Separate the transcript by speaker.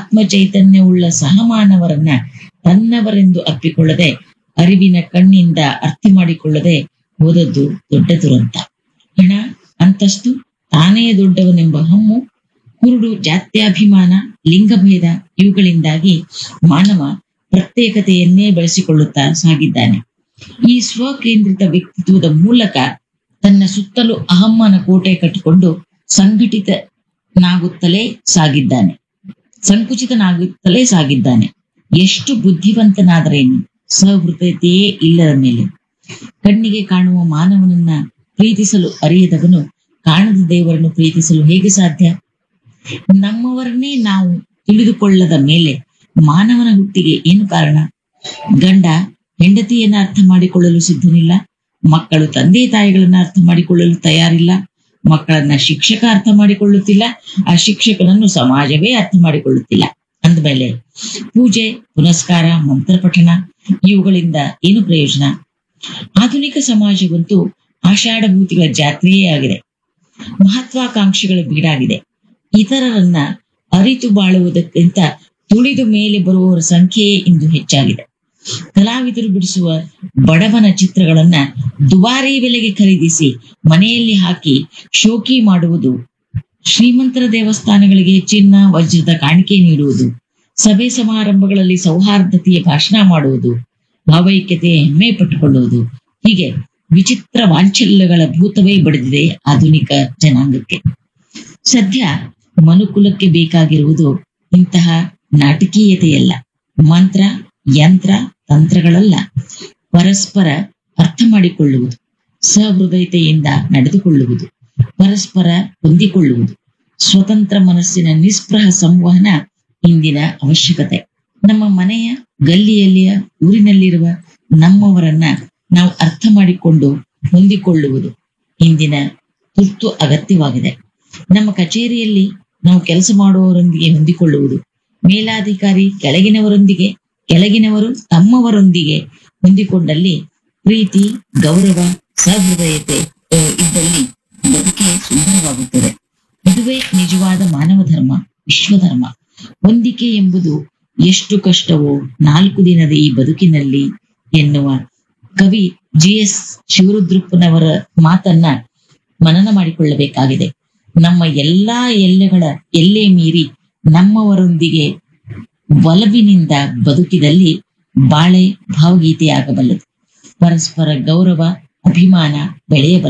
Speaker 1: ಆತ್ಮ ಚೈತನ್ಯವುಳ್ಳ ಸಹಮಾನವರನ್ನ ತನ್ನವರೆಂದು ಅಪ್ಪಿಕೊಳ್ಳದೆ ಅರಿವಿನ ಕಣ್ಣಿಂದ ಅರ್ಥ ಮಾಡಿಕೊಳ್ಳದೆ ಹೋದದ್ದು ದೊಡ್ಡ ದುರಂತ ಹಣ ಅಂತಸ್ತು ತಾನೇ ದೊಡ್ಡವನೆಂಬ ಹಮ್ಮು ಕುರುಡು ಜಾತ್ಯಾಭಿಮಾನ ಲಿಂಗಭೇದ ಇವುಗಳಿಂದಾಗಿ ಮಾನವ ಪ್ರತ್ಯೇಕತೆಯನ್ನೇ ಬೆಳೆಸಿಕೊಳ್ಳುತ್ತಾ ಸಾಗಿದ್ದಾನೆ ಈ ಸ್ವಕೇಂದ್ರಿತ ವ್ಯಕ್ತಿತ್ವದ ಮೂಲಕ ತನ್ನ ಸುತ್ತಲೂ ಅಹಮ್ಮನ ಕೋಟೆ ಕಟ್ಟಿಕೊಂಡು ಸಂಘಟಿತನಾಗುತ್ತಲೇ ಸಾಗಿದ್ದಾನೆ ಸಂಕುಚಿತನಾಗುತ್ತಲೇ ಸಾಗಿದ್ದಾನೆ ಎಷ್ಟು ಬುದ್ಧಿವಂತನಾದರೇನು ಸಹೃದಯತೆಯೇ ಇಲ್ಲದ ಮೇಲೆ ಕಣ್ಣಿಗೆ ಕಾಣುವ ಮಾನವನನ್ನ ಪ್ರೀತಿಸಲು ಅರಿಯದವನು ಕಾಣದ ದೇವರನ್ನು ಪ್ರೀತಿಸಲು ಹೇಗೆ ಸಾಧ್ಯ ನಮ್ಮವರನ್ನೇ ನಾವು ತಿಳಿದುಕೊಳ್ಳದ ಮೇಲೆ ಮಾನವನ ಹುಟ್ಟಿಗೆ ಏನು ಕಾರಣ ಗಂಡ ಹೆಂಡತಿಯನ್ನ ಅರ್ಥ ಮಾಡಿಕೊಳ್ಳಲು ಸಿದ್ಧನಿಲ್ಲ ಮಕ್ಕಳು ತಂದೆ ತಾಯಿಗಳನ್ನ ಅರ್ಥ ಮಾಡಿಕೊಳ್ಳಲು ತಯಾರಿಲ್ಲ ಮಕ್ಕಳನ್ನ ಶಿಕ್ಷಕ ಅರ್ಥ ಮಾಡಿಕೊಳ್ಳುತ್ತಿಲ್ಲ ಆ ಶಿಕ್ಷಕನನ್ನು ಸಮಾಜವೇ ಅರ್ಥ ಮಾಡಿಕೊಳ್ಳುತ್ತಿಲ್ಲ ಅಂದಮೇಲೆ ಪೂಜೆ ಪುನಸ್ಕಾರ ಮಂತ್ರ ಪಠಣ ಇವುಗಳಿಂದ ಏನು ಪ್ರಯೋಜನ ಆಧುನಿಕ ಸಮಾಜವಂತೂ ಆಷಾಢಭೂತಿಗಳ ಜಾತ್ರೆಯೇ ಆಗಿದೆ ಮಹತ್ವಾಕಾಂಕ್ಷೆಗಳ ಬೀಡಾಗಿದೆ ಇತರರನ್ನ ಅರಿತು ಬಾಳುವುದಕ್ಕಿಂತ ತುಳಿದು ಮೇಲೆ ಬರುವವರ ಸಂಖ್ಯೆಯೇ ಇಂದು ಹೆಚ್ಚಾಗಿದೆ ಕಲಾವಿದರು ಬಿಡಿಸುವ ಬಡವನ ಚಿತ್ರಗಳನ್ನ ದುಬಾರಿ ಬೆಲೆಗೆ ಖರೀದಿಸಿ ಮನೆಯಲ್ಲಿ ಹಾಕಿ ಶೋಕಿ ಮಾಡುವುದು ಶ್ರೀಮಂತರ ದೇವಸ್ಥಾನಗಳಿಗೆ ಚಿನ್ನ ವಜ್ರದ ಕಾಣಿಕೆ ನೀಡುವುದು ಸಭೆ ಸಮಾರಂಭಗಳಲ್ಲಿ ಸೌಹಾರ್ದತೆಯ ಭಾಷಣ ಮಾಡುವುದು ಭಾವೈಕ್ಯತೆ ಹೆಮ್ಮೆ ಪಟ್ಟುಕೊಳ್ಳುವುದು ಹೀಗೆ ವಿಚಿತ್ರ ವಾಂಚಲ್ಯಗಳ ಭೂತವೇ ಬಡಿದಿದೆ ಆಧುನಿಕ ಜನಾಂಗಕ್ಕೆ ಸದ್ಯ ಮನುಕುಲಕ್ಕೆ ಬೇಕಾಗಿರುವುದು ಇಂತಹ ನಾಟಕೀಯತೆಯಲ್ಲ ಮಂತ್ರ ಯಂತ್ರ ತಂತ್ರಗಳಲ್ಲ ಪರಸ್ಪರ ಅರ್ಥ ಮಾಡಿಕೊಳ್ಳುವುದು ಸಹೃದಯತೆಯಿಂದ ನಡೆದುಕೊಳ್ಳುವುದು ಪರಸ್ಪರ ಹೊಂದಿಕೊಳ್ಳುವುದು ಸ್ವತಂತ್ರ ಮನಸ್ಸಿನ ನಿಸ್ಪೃಹ ಸಂವಹನ ಇಂದಿನ ಅವಶ್ಯಕತೆ ನಮ್ಮ ಮನೆಯ ಗಲ್ಲಿಯಲ್ಲಿಯ ಊರಿನಲ್ಲಿರುವ ನಮ್ಮವರನ್ನ ನಾವು ಅರ್ಥ ಮಾಡಿಕೊಂಡು ಹೊಂದಿಕೊಳ್ಳುವುದು ಇಂದಿನ ತುರ್ತು ಅಗತ್ಯವಾಗಿದೆ ನಮ್ಮ ಕಚೇರಿಯಲ್ಲಿ ನಾವು ಕೆಲಸ ಮಾಡುವವರೊಂದಿಗೆ ಹೊಂದಿಕೊಳ್ಳುವುದು ಮೇಲಾಧಿಕಾರಿ ಕೆಳಗಿನವರೊಂದಿಗೆ ಕೆಳಗಿನವರು ತಮ್ಮವರೊಂದಿಗೆ ಹೊಂದಿಕೊಂಡಲ್ಲಿ ಪ್ರೀತಿ ಗೌರವ ಸಹೃದಯತೆ ಇವು ಇದ್ದಲ್ಲಿ ಬದುಕೆ ಸುಂದರವಾಗುತ್ತದೆ ಇದುವೇ ನಿಜವಾದ ಮಾನವ ಧರ್ಮ ವಿಶ್ವಧರ್ಮ ಹೊಂದಿಕೆ ಎಂಬುದು ಎಷ್ಟು ಕಷ್ಟವೋ ನಾಲ್ಕು ದಿನದ ಈ ಬದುಕಿನಲ್ಲಿ ಎನ್ನುವ ಕವಿ ಜಿ ಎಸ್ ಶಿವರುದ್ರಪ್ಪನವರ ಮಾತನ್ನ ಮನನ ಮಾಡಿಕೊಳ್ಳಬೇಕಾಗಿದೆ ನಮ್ಮ ಎಲ್ಲಾ ಎಲ್ಲೆಗಳ ಎಲ್ಲೇ ಮೀರಿ ನಮ್ಮವರೊಂದಿಗೆ ಒಲವಿನಿಂದ ಬದುಕಿದಲ್ಲಿ ಬಾಳೆ ಭಾವಗೀತೆಯಾಗಬಲ್ಲದು ಪರಸ್ಪರ ಗೌರವ ಅಭಿಮಾನ ಬೆಳೆಯಬಲ್ಲದು